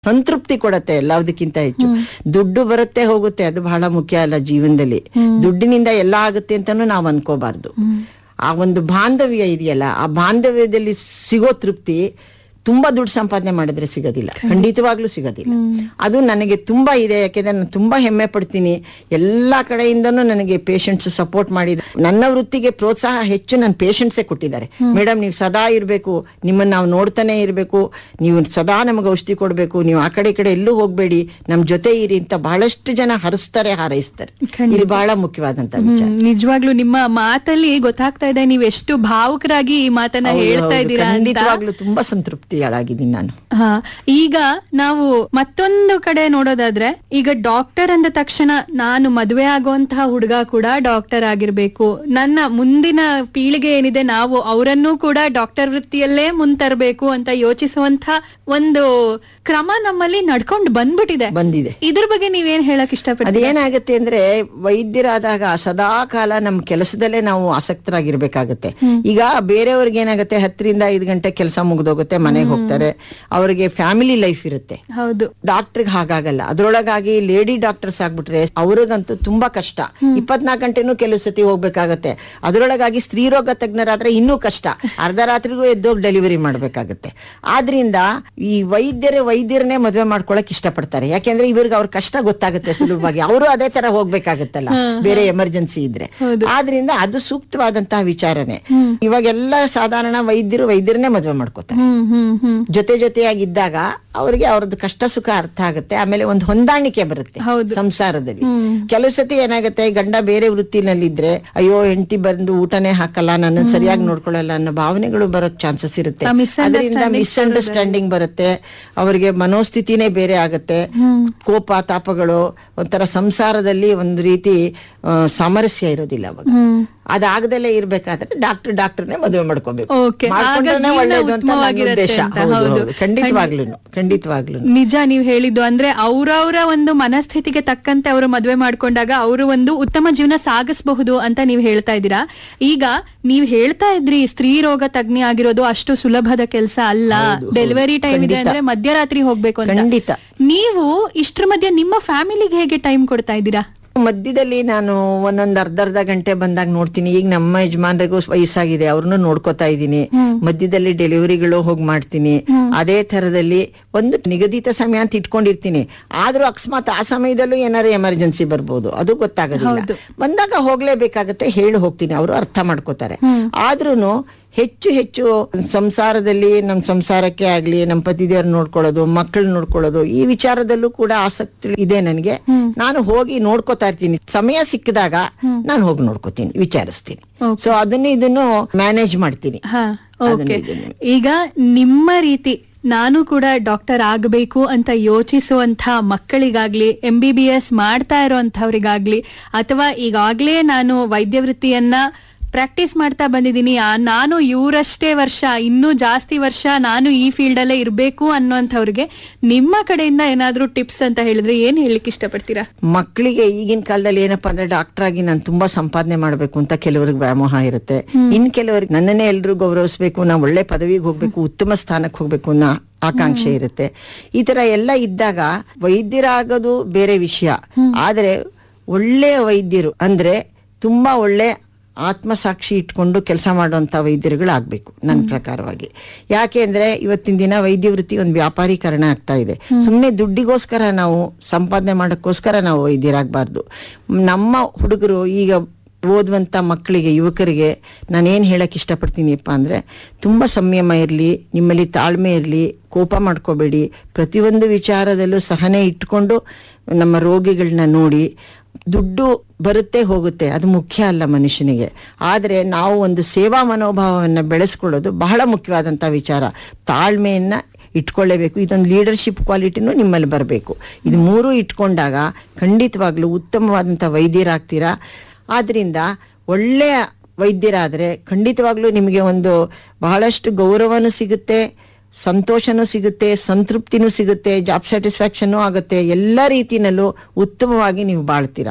ಸಂತೃಪ್ತಿ ಕೊಡತ್ತೆ ಎಲ್ಲದಕ್ಕಿಂತ ಹೆಚ್ಚು ದುಡ್ಡು ಬರುತ್ತೆ ಹೋಗುತ್ತೆ ಅದು ಬಹಳ ಮುಖ್ಯ ಅಲ್ಲ ಜೀವನದಲ್ಲಿ ದುಡ್ಡಿನಿಂದ ಎಲ್ಲ ಆಗುತ್ತೆ ಅಂತಾನು ನಾವು ಅನ್ಕೋಬಾರ್ದು ಆ ಒಂದು ಬಾಂಧವ್ಯ ಇದೆಯಲ್ಲ ಆ ಬಾಂಧವ್ಯದಲ್ಲಿ ಸಿಗೋ ತೃಪ್ತಿ ತುಂಬಾ ದುಡ್ಡು ಸಂಪಾದನೆ ಮಾಡಿದ್ರೆ ಸಿಗೋದಿಲ್ಲ ಖಂಡಿತವಾಗ್ಲೂ ಸಿಗೋದಿಲ್ಲ ಅದು ನನಗೆ ತುಂಬಾ ಇದೆ ಯಾಕೆಂದ್ರೆ ನಾನು ತುಂಬಾ ಹೆಮ್ಮೆ ಪಡ್ತೀನಿ ಎಲ್ಲಾ ಕಡೆಯಿಂದನೂ ನನಗೆ ಪೇಷಂಟ್ಸ್ ಸಪೋರ್ಟ್ ಮಾಡಿದ ನನ್ನ ವೃತ್ತಿಗೆ ಪ್ರೋತ್ಸಾಹ ಹೆಚ್ಚು ನನ್ನ ಪೇಷಂಟ್ಸೇ ಕೊಟ್ಟಿದ್ದಾರೆ ಮೇಡಮ್ ನೀವು ಸದಾ ಇರಬೇಕು ನಿಮ್ಮನ್ನ ನಾವು ನೋಡ್ತಾನೆ ಇರಬೇಕು ನೀವು ಸದಾ ನಮಗೆ ಔಷಧಿ ಕೊಡಬೇಕು ನೀವು ಆ ಕಡೆ ಈ ಕಡೆ ಎಲ್ಲೂ ಹೋಗ್ಬೇಡಿ ನಮ್ ಜೊತೆ ಇರಿ ಅಂತ ಬಹಳಷ್ಟು ಜನ ಹರಿಸ್ತಾರೆ ಹಾರೈಸ್ತಾರೆ ಇದು ಬಹಳ ಮುಖ್ಯವಾದಂತ ವಿಚಾರ ಹ್ಮ್, ನಿಜವಾಗ್ಲೂ ನಿಮ್ಮ ಮಾತಲ್ಲಿ ಗೊತ್ತಾಗ್ತಾ ಇದೆ ನೀವು ಎಷ್ಟು ಭಾವುಕರಾಗಿ ಈ ಮಾತನ್ನ ಹೌದು, ಹೇಳ್ತಾ ಹೌದು. ಇದ್ದೀರಾ ಅಂತ ಖಂಡಿತವಾಗ್ಲೂ ತುಂಬಾ ಸಂತೃಪ್ತಿಯಾಳಾಗಿದ್ದೀನಿ ನಾನು ಹಾ ಈಗ ನಾವು ಮತ್ತೊಂದು ಕಡೆ ನೋಡೋದಾದ್ರೆ ಈಗ ಡಾಕ್ಟರ್ ಅಂದ ತಕ್ಷಣ ನಾನು ಮದುವೆ ಆಗುವಂತಹ ಹುಡುಗ ಕೂಡ ಡಾಕ್ಟರ್ ಆಗಿರ್ಬೇಕು ನನ್ನ ಮುಂದಿನ ಪೀಳಿಗೆ ಏನಿದೆ ನಾವು ಅವರನ್ನೂ ಕೂಡ ಡಾಕ್ಟರ್ ವೃತ್ತಿಯಲ್ಲೇ ಮುಂತರಬೇಕು ಅಂತ ಯೋಚಿಸುವಂತ ಒಂದು ಕ್ರಮ ನಮ್ಮಲ್ಲಿ ನಡ್ಕೊಂಡು ಬಂದ್ಬಿಟ್ಟಿದೆ ಬಂದಿದೆ ಇದ್ರ ಬಗ್ಗೆ ನೀವೇನ್ ಹೇಳಕ್ ಇಷ್ಟಪಡ್ತೀರಿ ಅದೇನಾಗುತ್ತೆ ಅಂದ್ರೆ ವೈದ್ಯರಾದಾಗ ಸದಾ ಕಾಲ ನಮ್ ಕೆಲಸದಲ್ಲೇ ನಾವು ಆಸಕ್ತರಾಗಿರ್ಬೇಕಾಗತ್ತೆ ಈಗ ಬೇರೆಯವ್ರಿಗೆ ಏನಾಗುತ್ತೆ ಹತ್ತರಿಂದ ಐದು ಗಂಟೆ ಕೆಲಸ ಮುಗ್ದೋಗುತ್ತೆ ಮನೆಗೆ ಹೋಗ್ತಾರೆ ಅವ್ರಿಗೆ ಫ್ಯಾಮಿಲಿ ಲೈಫ್ ಇರುತ್ತೆ ಹೌದು ಡಾಕ್ಟರ್ಗೆ ಹಾಗಾಗಲ್ಲ ಅದ್ರೊಳಗಾಗಿ ಲೇಡಿ ಡಾಕ್ಟರ್ಸ್ ಆಗ್ಬಿಟ್ರೆ ಅವ್ರಿಗಂತೂ ತುಂಬಾ ಕಷ್ಟ ಇಪ್ಪತ್ನಾಲ್ಕು ಗಂಟೆನೂ ಕೆಲವು ಸತಿ ಹೋಗ್ಬೇಕಾಗತ್ತೆ ಅದ್ರೊಳಗಾಗಿ ಸ್ತ್ರೀರೋಗ ತಜ್ಞರಾದ್ರೆ ಇನ್ನೂ ಕಷ್ಟ ಅರ್ಧ ರಾತ್ರಿಗೂ ಎದ್ದೋಗಿ ಡೆಲಿವರಿ ಮಾಡ್ಬೇಕಾಗತ್ತೆ ಆದ್ರಿಂದ ಈ ವೈದ್ಯರೇ ವೈದ್ಯರನ್ನೇ ಮದ್ವೆ ಮಾಡ್ಕೊಳಕ್ ಇಷ್ಟಪಡ್ತಾರೆ ಯಾಕೆಂದ್ರೆ ಇವ್ರಿಗೆ ಅವ್ರ ಕಷ್ಟ ಗೊತ್ತಾಗುತ್ತೆ ಸುಲಭವಾಗಿ ಅವರು ಅದೇ ತರ ಹೋಗ್ಬೇಕಾಗತ್ತಲ್ಲ ಬೇರೆ ಎಮರ್ಜೆನ್ಸಿ ಇದ್ರೆ ಹೌದು. ಆದ್ರಿಂದ ಅದು ಸೂಕ್ತವಾದಂತಹ ವಿಚಾರನೆ ಇವಾಗೆಲ್ಲ ಸಾಧಾರಣ ವೈದ್ಯರು ವೈದ್ಯರನ್ನೇ ಮದ್ವೆ ಮಾಡ್ಕೋತಾರೆ ಹ್ಮ್ ಹ್ಮ್ ಹ್ಮ್ ಜೊತೆ ಜೊತೆಯಾಗಿದ್ದಾಗ ಅವ್ರಿಗೆ ಅವ್ರದ್ದು ಕಷ್ಟ ಸುಖ ಅರ್ಥ ಆಗುತ್ತೆ ಆಮೇಲೆ ಒಂದು ಹೊಂದಾಣಿಕೆ ಬರುತ್ತೆ ಹೌದು. ಸಂಸಾರದಲ್ಲಿ ಹ್ಮ್. ಕೆಲವು ಸತಿ ಏನಾಗುತ್ತೆ ಗಂಡ ಬೇರೆ ವೃತ್ತಿನಲ್ಲಿದ್ರೆ ಅಯ್ಯೋ ಹೆಂಡತಿ ಬಂದು ಊಟನೇ ಹಾಕಲ್ಲ ನನ್ನ ಸರಿಯಾಗಿ ನೋಡ್ಕೊಳ್ಳಲ್ಲ ಅನ್ನೋ ಭಾವನೆಗಳು ಬರೋಕ್ ಚಾನ್ಸಸ್ ಇರುತ್ತೆ ಆ misunderstanding ಅದರಿಂದ ಮಿಸ್ಅಂಡರ್ಸ್ಟ್ಯಾಂಡಿಂಗ್ ಬರುತ್ತೆ ಅವರಿಗೆ ಮನೋಸ್ಥಿತಿನೇ ಬೇರೆ ಆಗುತ್ತೆ ಹ್ಮ್ ಕೋಪ ತಾಪಗಳು ಒಂಥರ ಸಂಸಾರದಲ್ಲಿ ಒಂದು ರೀತಿ ಆ, ಸಾಮರಸ್ಯ ಇರೋದಿಲ್ಲ ಅವಾಗ ಹ್ಮ್ ಅದಾಗದಲ್ಲೇ ಇರ್ಬೇಕಾದ್ರೆ ಡಾಕ್ಟರ್ ಡಾಕ್ಟರ್ನೇ ಮದುವೆ ಮಾಡ್ಕೋಬೇಕು Okay. ಆಗ ಮಾಡ್ಕೊಂಡ್ರೇನೆ ಜೀವನ ಒಳ್ಳೇದು ಅಂತ ನನ್ನ ಉತ್ತಮವಾಗಿರುತ್ತೆ ಉದ್ದೇಶ ಅಂತ, ಹೌದು, ಹೌದು. ಹೌದು. ಖಂಡಿತವಾಗ್ಲೂನು ಖಂಡಿತವಾಗ್ಲೂನು ನಿಜ ನೀವ್ ಹೇಳಿದ್ದು ಅಂದ್ರೆ ಅವ್ರವ್ರ ಒಂದು ಮನಸ್ಥಿತಿಗೆ ತಕ್ಕಂತೆ ಅವರು ಮದ್ವೆ ಮಾಡ್ಕೊಂಡಾಗ ಅವರು ಒಂದು ಉತ್ತಮ ಜೀವನ ಸಾಗಿಸಬಹುದು ಅಂತ ನೀವ್ ಹೇಳ್ತಾ ಇದ್ದೀರಾ ಈಗ ನೀವ್ ಹೇಳ್ತಾ ಇದ್ರಿ ಸ್ತ್ರೀ ರೋಗ ತಜ್ಞೆ ಆಗಿರೋದು ಅಷ್ಟು ಸುಲಭದ ಕೆಲಸ ಅಲ್ಲ ಹೌದು, ಹೌದು. ಡೆಲಿವರಿ ಟೈಮ್ ಇದೆ ಖಂಡಿತ. ಅಂದ್ರೆ ಮಧ್ಯರಾತ್ರಿ ಹೋಗ್ಬೇಕು ಅಂತ ಖಂಡಿತ ನೀವು ಇಷ್ಟ್ರ ಮಧ್ಯೆ ನಿಮ್ಮ ಫ್ಯಾಮಿಲಿಗೆ ಹೇಗೆ ಟೈಮ್ ಕೊಡ್ತಾ ಇದ್ದೀರಾ ಮಧ್ಯದಲ್ಲಿ ನಾನು ಒಂದೊಂದ್ ಅರ್ಧ ಅರ್ಧ ಗಂಟೆ ಬಂದಾಗ ನೋಡ್ತೀನಿ ಈಗ ನಮ್ಮ ಯಜಮಾನ್ರಿಗೂ ವಯಸ್ಸಾಗಿದೆ ಅವ್ರನ್ನು ನೋಡ್ಕೋತಾ ಇದ್ದೀನಿ ಮಧ್ಯದಲ್ಲಿ ಡೆಲಿವರಿಗಳು ಹೋಗಿ ಮಾಡ್ತೀನಿ ಅದೇ ತರದಲ್ಲಿ ಒಂದು ನಿಗದಿತ ಸಮಯ ಅಂತ ಇಟ್ಕೊಂಡಿರ್ತೀನಿ ಆದ್ರೂ ಅಕಸ್ಮಾತ್ ಆ ಸಮಯದಲ್ಲೂ ಏನಾರು ಎಮರ್ಜೆನ್ಸಿ ಬರ್ಬೋದು ಅದು ಗೊತ್ತಾಗೋದಿಲ್ಲ ಹೌದು. ಬಂದಾಗ ಹೋಗ್ಲೇಬೇಕಾಗತ್ತೆ ಹೇಳಿ ಹೋಗ್ತೀನಿ ಅವರು ಅರ್ಥ ಮಾಡ್ಕೋತಾರೆ ಆದ್ರೂನು ಹೆಚ್ಚು ಹೆಚ್ಚು ಸಂಸಾರದಲ್ಲಿ ನಮ್ಮ ಸಂಸಾರಕ್ಕೆ ಆಗ್ಲಿ ನಮ್ಮ ಪತಿದೇವ್ರ ನೋಡ್ಕೊಳ್ಳೋದು ಮಕ್ಕಳು ನೋಡ್ಕೊಳ್ಳೋದು ಈ ವಿಚಾರದಲ್ಲೂ ಕೂಡ ಆಸಕ್ತಿ ಇದೆ ನನಗೆ ನಾನು ಹೋಗಿ ನೋಡ್ಕೋತಾ ಇರ್ತೀನಿ ಸಮಯ ಸಿಕ್ಕಿದಾಗ ನಾನು ಹೋಗಿ ನೋಡ್ಕೋತೀನಿ ವಿಚಾರಿಸ್ತೀನಿ Okay. ಸೊ ಅದನ್ನ ಇದನ್ನು ಮ್ಯಾನೇಜ್ ಮಾಡ್ತೀನಿ ಹಾ ಅದನ್ನ ಓಕೆ ಇದನ್ನ. ಈಗ ನಿಮ್ಮ ರೀತಿ ನಾನು ಕೂಡ ಡಾಕ್ಟರ್ ಆಗಬೇಕು ಅಂತ ಯೋಚಿಸುವಂತ ಮಕ್ಕಳಿಗಾಗ್ಲಿ ಎಂ ಬಿ ಬಿ ಎಸ್ ಮಾಡ್ತಾ ಇರೋಂಥವ್ರಿಗಾಗ್ಲಿ ಅಥವಾ ಈಗಾಗ್ಲೇ ನಾನು ವೈದ್ಯ ವೃತ್ತಿಯನ್ನ ಪ್ರಾಕ್ಟೀಸ್ ಮಾಡ್ತಾ ಬಂದಿದ್ದೀನಿ ಆ, ನಾನು ಇವರಷ್ಟೇ ವರ್ಷ ಇನ್ನೂ ಜಾಸ್ತಿ ವರ್ಷ ನಾನು ಈ ಫೀಲ್ಡ್ ಅಲ್ಲೇ ಇರ್ಬೇಕು ಅನ್ನೋಂಥವ್ರಿಗೆ ನಿಮ್ಮ ಕಡೆಯಿಂದ ಏನಾದ್ರೂ ಟಿಪ್ಸ್ ಅಂತ ಹೇಳಿದ್ರೆ ಏನ್ ಹೇಳಲಿಕ್ಕೆ ಇಷ್ಟಪಡ್ತೀರಾ ಮಕ್ಕಳಿಗೆ ಈಗಿನ ಕಾಲದಲ್ಲಿ ಏನಪ್ಪಾ ಅಂದ್ರೆ ಡಾಕ್ಟರ್ ಆಗಿ ನಾನು ತುಂಬಾ ಸಂಪಾದನೆ ಮಾಡ್ಬೇಕು ಅಂತ ಕೆಲವರಿಗೆ ವ್ಯಾಮೋಹ ಇರುತ್ತೆ ಇನ್ ಕೆಲವರಿಗೆ ನನ್ನನ್ನೇ ಎಲ್ರು ಗೌರವಿಸ್ಬೇಕು ನಾ ಒಳ್ಳೆ ಪದವಿಗೆ ಹೋಗ್ಬೇಕು ಉತ್ತಮ ಸ್ಥಾನಕ್ಕೆ ಹೋಗ್ಬೇಕು ಅನ್ನೋ ಆಕಾಂಕ್ಷೆ ಇರುತ್ತೆ ಈ ತರ ಎಲ್ಲ ಇದ್ದಾಗ ವೈದ್ಯರಾಗೋದು ಬೇರೆ ವಿಷಯ ಆದ್ರೆ ಒಳ್ಳೆಯ ವೈದ್ಯರು ಅಂದ್ರೆ ತುಂಬಾ ಒಳ್ಳೆ ಆತ್ಮಸಾಕ್ಷಿ ಇಟ್ಕೊಂಡು ಕೆಲಸ ಮಾಡುವಂತ ವೈದ್ಯರುಗಳು ಆಗ್ಬೇಕು ನನ್ನ ಪ್ರಕಾರವಾಗಿ ಯಾಕೆ ಅಂದ್ರೆ ಇವತ್ತಿನ ದಿನ ವೈದ್ಯ ವೃತ್ತಿ ಒಂದು ವ್ಯಾಪಾರೀಕರಣ ಆಗ್ತಾ ಇದೆ ಸುಮ್ಮನೆ ದುಡ್ಡಿಗೋಸ್ಕರ ನಾವು ಸಂಪಾದನೆ ಮಾಡೋಕ್ಕೋಸ್ಕರ ನಾವು ವೈದ್ಯರಾಗಬಾರ್ದು ನಮ್ಮ ಹುಡುಗರು ಈಗ ಓದುವಂತ ಮಕ್ಕಳಿಗೆ ಯುವಕರಿಗೆ ನಾನೇನ್ ಹೇಳಕ್ ಇಷ್ಟಪಡ್ತೀನಿಪ್ಪ ಅಂದ್ರೆ ತುಂಬಾ ಸಂಯಮ ಇರಲಿ ನಿಮ್ಮಲ್ಲಿ ತಾಳ್ಮೆ ಇರಲಿ ಕೋಪ ಮಾಡ್ಕೋಬೇಡಿ ಪ್ರತಿಯೊಂದು ವಿಚಾರದಲ್ಲೂ ಸಹನೆ ಇಟ್ಕೊಂಡು ನಮ್ಮ ರೋಗಿಗಳನ್ನ ನೋಡಿ ದುಡ್ಡು ಬರುತ್ತೆ ಹೋಗುತ್ತೆ ಅದು ಮುಖ್ಯ ಅಲ್ಲ ಮನುಷ್ಯನಿಗೆ ಆದ್ರೆ ನಾವು ಒಂದು ಸೇವಾ ಮನೋಭಾವವನ್ನ ಬೆಳೆಸ್ಕೊಳ್ಳೋದು ಬಹಳ ಮುಖ್ಯವಾದಂತ ವಿಚಾರ ತಾಳ್ಮೆಯನ್ನ ಇಟ್ಕೊಳ್ಳೇಬೇಕು ಇದೊಂದು ಲೀಡರ್ಶಿಪ್ ಕ್ವಾಲಿಟಿನೂ ನಿಮ್ಮಲ್ಲಿ ಬರಬೇಕು ಇದು ಮೂರು ಇಟ್ಕೊಂಡಾಗ ಖಂಡಿತವಾಗ್ಲೂ ಉತ್ತಮವಾದಂಥ ವೈದ್ಯರಾಗ್ತೀರಾ ಆದ್ರಿಂದ ಒಳ್ಳೆಯ ವೈದ್ಯರಾದ್ರೆ ಖಂಡಿತವಾಗ್ಲೂ ನಿಮಗೆ ಒಂದು ಬಹಳಷ್ಟು ಗೌರವನೂ ಸಿಗುತ್ತೆ ಸಂತೋಷನೂ ಸಿಗುತ್ತೆ ಸಂತೃಪ್ತಿನೂ ಸಿಗುತ್ತೆ ಜಾಬ್ ಸ್ಯಾಟಿಸ್ಫ್ಯಾಕ್ಷನ್ ಆಗುತ್ತೆ ಎಲ್ಲ ರೀತಿನಲ್ಲೂ ಉತ್ತಮವಾಗಿ ನೀವು ಬಾಳ್ತೀರಾ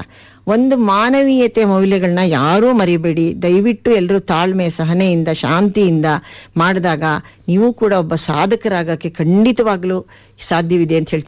ಒಂದು ಮಾನವೀಯತೆ ಮೌಲ್ಯಗಳನ್ನ ಯಾರೂ ಮರಿಬೇಡಿ ದಯವಿಟ್ಟು ಎಲ್ಲರೂ ತಾಳ್ಮೆ ಸಹನೆಯಿಂದ ಶಾಂತಿಯಿಂದ ಮಾಡಿದಾಗ ನೀವು ಕೂಡ ಒಬ್ಬ ಸಾಧಕರಾಗಕ್ಕೆ ಖಂಡಿತವಾಗ್ಲೂ ಸಾಧ್ಯವಿದೆ ಅಂತ ಹೇಳ್ತೀನಿ